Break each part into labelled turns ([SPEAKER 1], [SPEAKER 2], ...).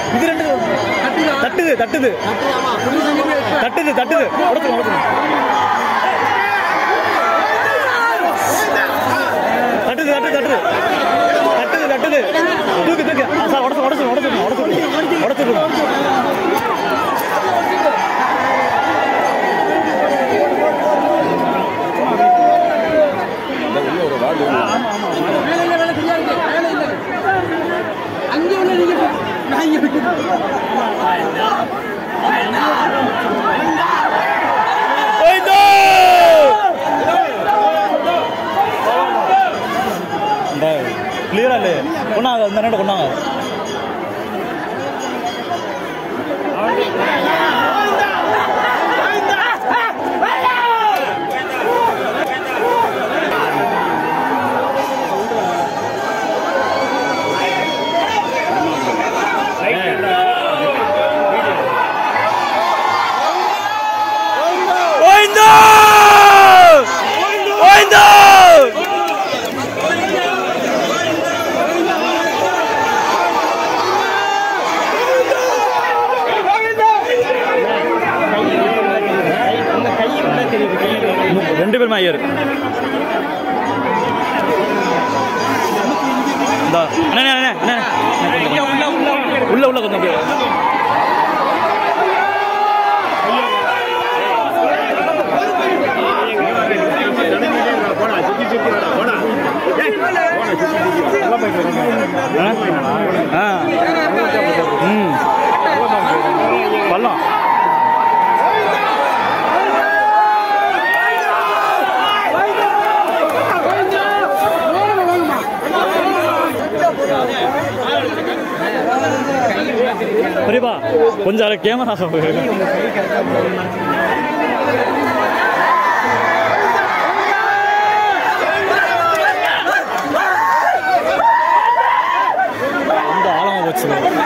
[SPEAKER 1] இது ரெண்டு தட்டுது தட்டுது தட்டுது தட்டுது உடச்சு உடச்சு தட்டுது தட்டுது தட்டுது தட்டுது தட்டுது தூக்கு தூக்கு ஆ, சார் உடச்சு உடச்சு உடச்சு உடச்சு உடச்சு
[SPEAKER 2] அங்கே உள்ள நீங்க நான் இங்க விட்டு
[SPEAKER 1] போய்தோ இந்த கிளியரா இல்லை கொண்டாங்க இந்த நேரம் கொண்டாங்க போய்தோ போய்தோ ரெண்டு பேருமே ஐயர் இந்தா. அண்ணே, அண்ணே, அண்ணே, அண்ணே. உள்ள உள்ள கொஞ்சம் அப்படியே ஆ ம் பள்ளம் பெரியப்பா கொஞ்சம் அதில் கேமரா ரொம்ப ஆழமா போச்சு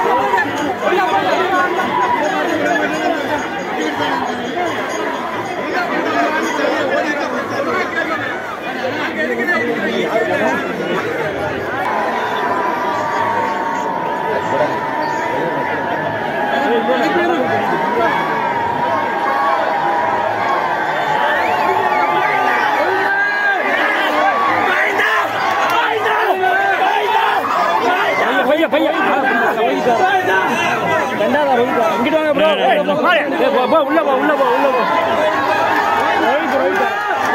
[SPEAKER 1] பையன் பையன் ரெண்டாவது ரோஹித் இங்கிட்டு வாங்க ப்ரோ உள்ள போ உள்ள போ உள்ள போ ரோஹித் ரோஹித்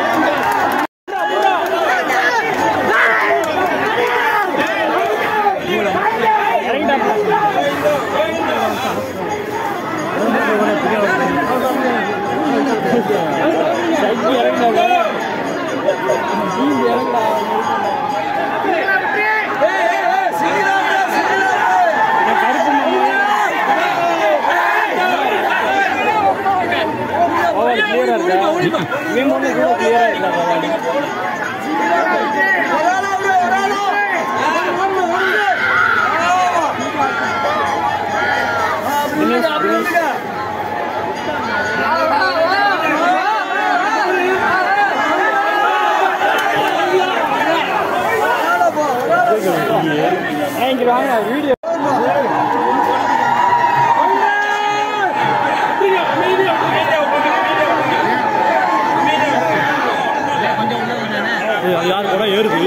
[SPEAKER 1] கிளியரா இருக்கா இவங்க ஒண்ணு கூட கிளியரா இல்ல பரவாயில்ல இங்க வாங்க வீடியோ யார் கூட ஏறுது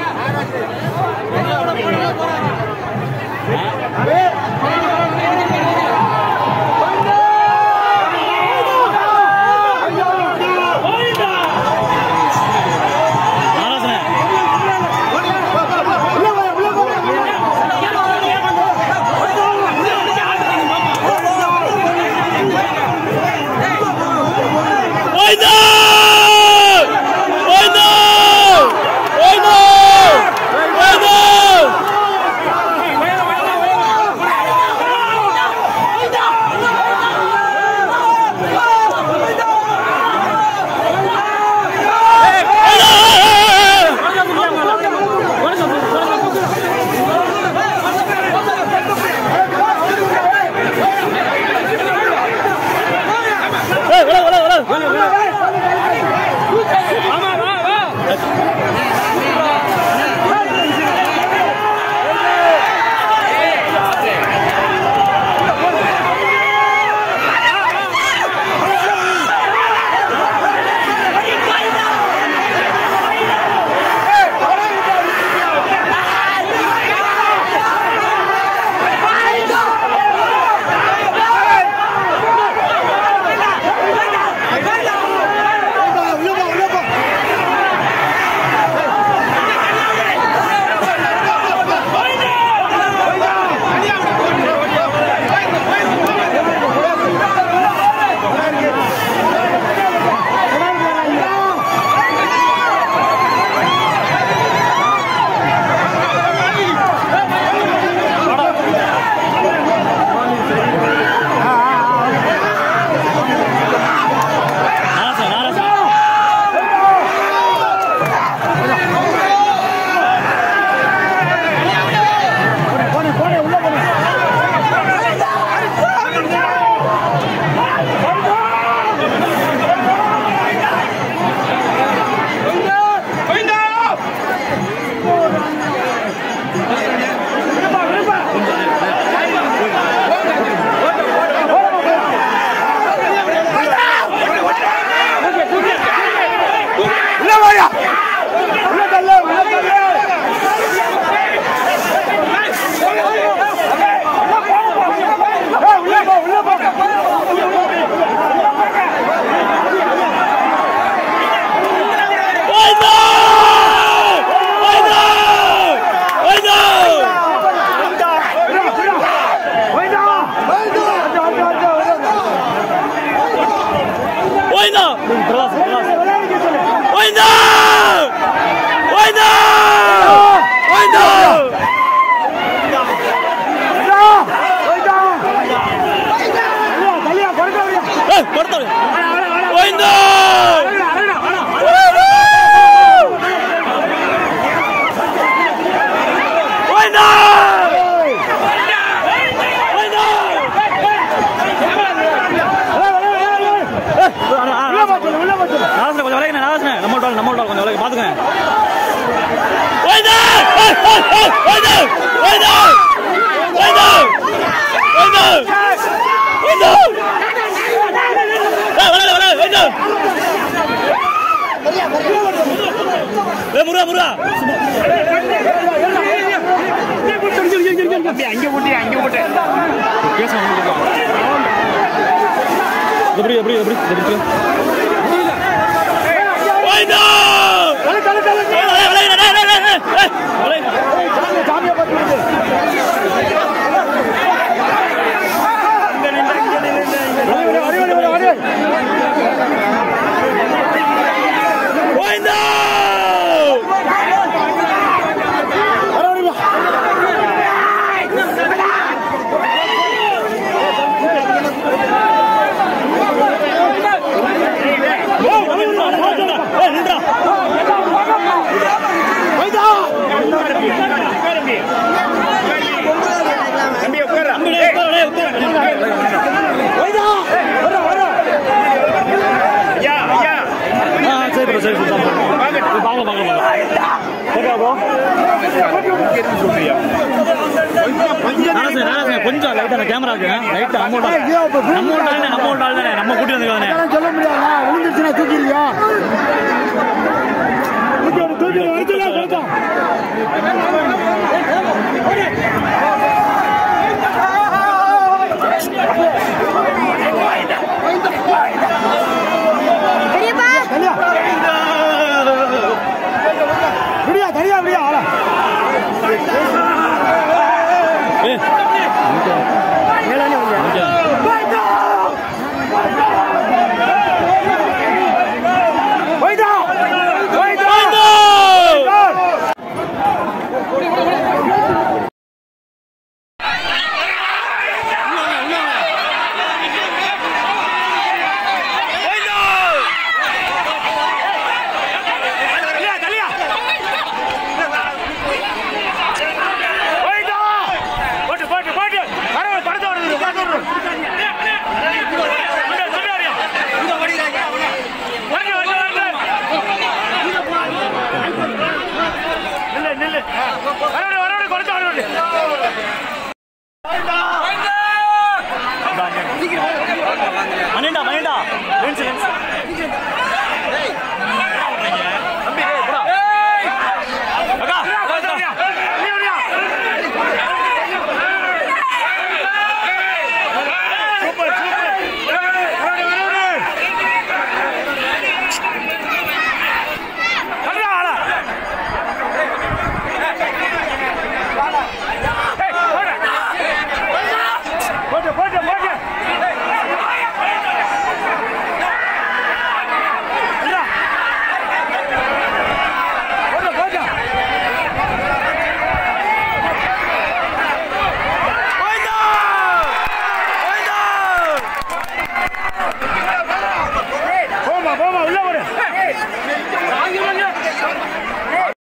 [SPEAKER 3] ஏய்
[SPEAKER 1] முருகா முருகா எப்படி எப்படி எப்படி எப்படி சரி bro, சரி bro, வாங்க வாங்க வாங்க ஓகே ப்ரோ நாராசன் நாராசன் கொஞ்சம் லைட் அந்த கேமராக்கு லைட் அமௌண்ட் அமௌண்ட் தானே அமௌண்ட் தானே நம்ம கூட்டி வந்துருக்கானே
[SPEAKER 2] சொல்ல முடியாதா விழுந்துச்சுன்னா தூக்கிடுவியா தூக்கி தூக்கி